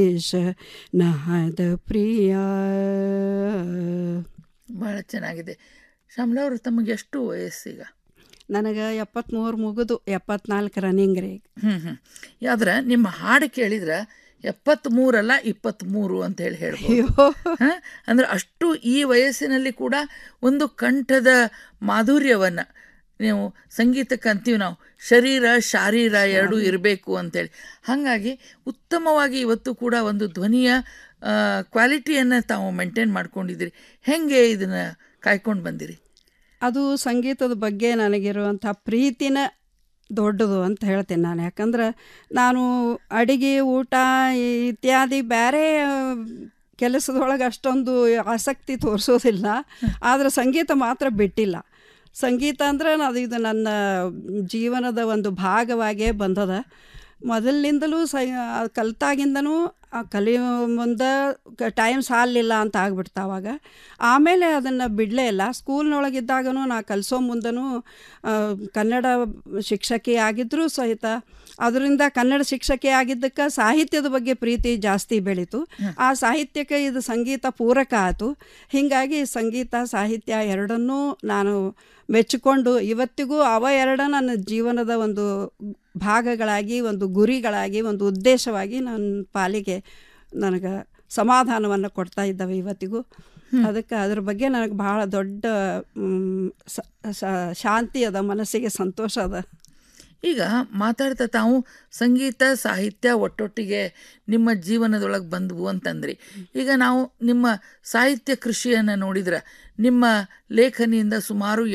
ದೇಶ ನಾದ ಪ್ರಿಯ ಭಾಳ ಚೆನ್ನಾಗಿದೆ ಶ್ಯಾಮಲಾ ಅವರು ತಮಗೆ ಎಷ್ಟು ವಯಸ್ಸೀಗ ನನಗೆ ಎಪ್ಪತ್ತ್ಮೂರು ಮುಗಿದು ಎಪ್ಪತ್ನಾಲ್ಕು ರನ್ನಿಂಗ್ ರೀ ಹ್ಞೂ ಹ್ಞೂ ಆದ್ರೆ ನಿಮ್ಮ ಹಾಡು ಕೇಳಿದ್ರೆ ಎಪ್ಪತ್ತ್ಮೂರಲ್ಲ ಇಪ್ಪತ್ತ್ಮೂರು ಅಂತ ಹೇಳಿ ಹೇಳ್ಬೋದು ಅಯ್ಯೋ ಹಾಂ ಅಂದ್ರೆ ಅಷ್ಟು ಈ ವಯಸ್ಸಿನಲ್ಲಿ ಕೂಡ ಒಂದು ಕಂಠದ ಮಾಧುರ್ಯವನ್ನು ನೀವು ಸಂಗೀತಕ್ಕೆ ಅಂತೀವಿ ನಾವು ಶರೀರ ಶಾರೀರ ಎರಡೂ ಇರಬೇಕು ಅಂತೇಳಿ ಹಾಗಾಗಿ ಉತ್ತಮವಾಗಿ ಇವತ್ತು ಕೂಡ ಒಂದು ಧ್ವನಿಯ ಕ್ವಾಲಿಟಿಯನ್ನು ತಾವು ಮೇಂಟೈನ್ ಮಾಡ್ಕೊಂಡಿದ್ದೀರಿ ಹೆಂಗೆ ಇದನ್ನು ಕಾಯ್ಕೊಂಡು ಬಂದಿರಿ ಅದು ಸಂಗೀತದ ಬಗ್ಗೆ ನನಗಿರುವಂಥ ಪ್ರೀತಿನ ದೊಡ್ಡದು ಅಂತ ಹೇಳ್ತೀನಿ ನಾನು ಯಾಕಂದ್ರೆ ನಾನು ಅಡಿಗೆ ಊಟ ಇತ್ಯಾದಿ ಬೇರೆ ಕೆಲಸದೊಳಗೆ ಅಷ್ಟೊಂದು ಆಸಕ್ತಿ ತೋರಿಸೋದಿಲ್ಲ ಆದರೆ ಸಂಗೀತ ಮಾತ್ರ ಬಿಟ್ಟಿಲ್ಲ ಸಂಗೀತ ಅಂದರೆ ಅದು ಇದು ನನ್ನ ಜೀವನದ ಒಂದು ಭಾಗವಾಗೇ ಬಂದದ ಮೊದಲಿನಿಂದಲೂ ಸ ಕಲ್ತಾಗಿಂದನೂ ಆ ಕಲಿಯೋ ಮುಂದೆ ಟೈಮ್ ಸಾಲಿಲ್ಲ ಅಂತ ಆಗ್ಬಿಡ್ತು ಅವಾಗ ಆಮೇಲೆ ಅದನ್ನು ಬಿಡಲೇ ಇಲ್ಲ ಸ್ಕೂಲ್ನೊಳಗಿದ್ದಾಗನೂ ನಾ ಕಲಿಸೋ ಮುಂದನೂ ಕನ್ನಡ ಶಿಕ್ಷಕಿ ಆಗಿದ್ದರೂ ಸಹಿತ ಅದರಿಂದ ಕನ್ನಡ ಶಿಕ್ಷಕಿ ಆಗಿದ್ದಕ್ಕೆ ಸಾಹಿತ್ಯದ ಬಗ್ಗೆ ಪ್ರೀತಿ ಜಾಸ್ತಿ ಬೆಳೀತು ಆ ಸಾಹಿತ್ಯಕ್ಕೆ ಇದು ಸಂಗೀತ ಪೂರಕ ಆಯಿತು ಹೀಗಾಗಿ ಸಂಗೀತ ಸಾಹಿತ್ಯ ಎರಡನ್ನೂ ನಾನು ಮೆಚ್ಚಿಕೊಂಡು ಇವತ್ತಿಗೂ ಅವ ಎರಡು ನನ್ನ ಜೀವನದ ಒಂದು ಭಾಗಗಳಾಗಿ ಒಂದು ಗುರಿಗಳಾಗಿ ಒಂದು ಉದ್ದೇಶವಾಗಿ ನನ್ನ ಪಾಲಿಗೆ ನನಗೆ ಸಮಾಧಾನವನ್ನು ಕೊಡ್ತಾ ಇದ್ದಾವೆ ಇವತ್ತಿಗೂ ಅದಕ್ಕೆ ಅದ್ರ ಬಗ್ಗೆ ನನಗೆ ಭಾಳ ದೊಡ್ಡ ಶಾಂತಿ ಅದ ಮನಸ್ಸಿಗೆ ಸಂತೋಷ ಅದ ಈಗ ಮಾತಾಡ್ತಾ ತಾವು ಸಂಗೀತ ಸಾಹಿತ್ಯ ಒಟ್ಟೊಟ್ಟಿಗೆ ನಿಮ್ಮ ಜೀವನದೊಳಗೆ ಬಂದವು ಅಂತಂದ್ರಿ ಈಗ ನಾವು ನಿಮ್ಮ ಸಾಹಿತ್ಯ ಕೃಷಿಯನ್ನು ನೋಡಿದ್ರೆ ನಿಮ್ಮ ಲೇಖನಿಯಿಂದ ಸುಮಾರು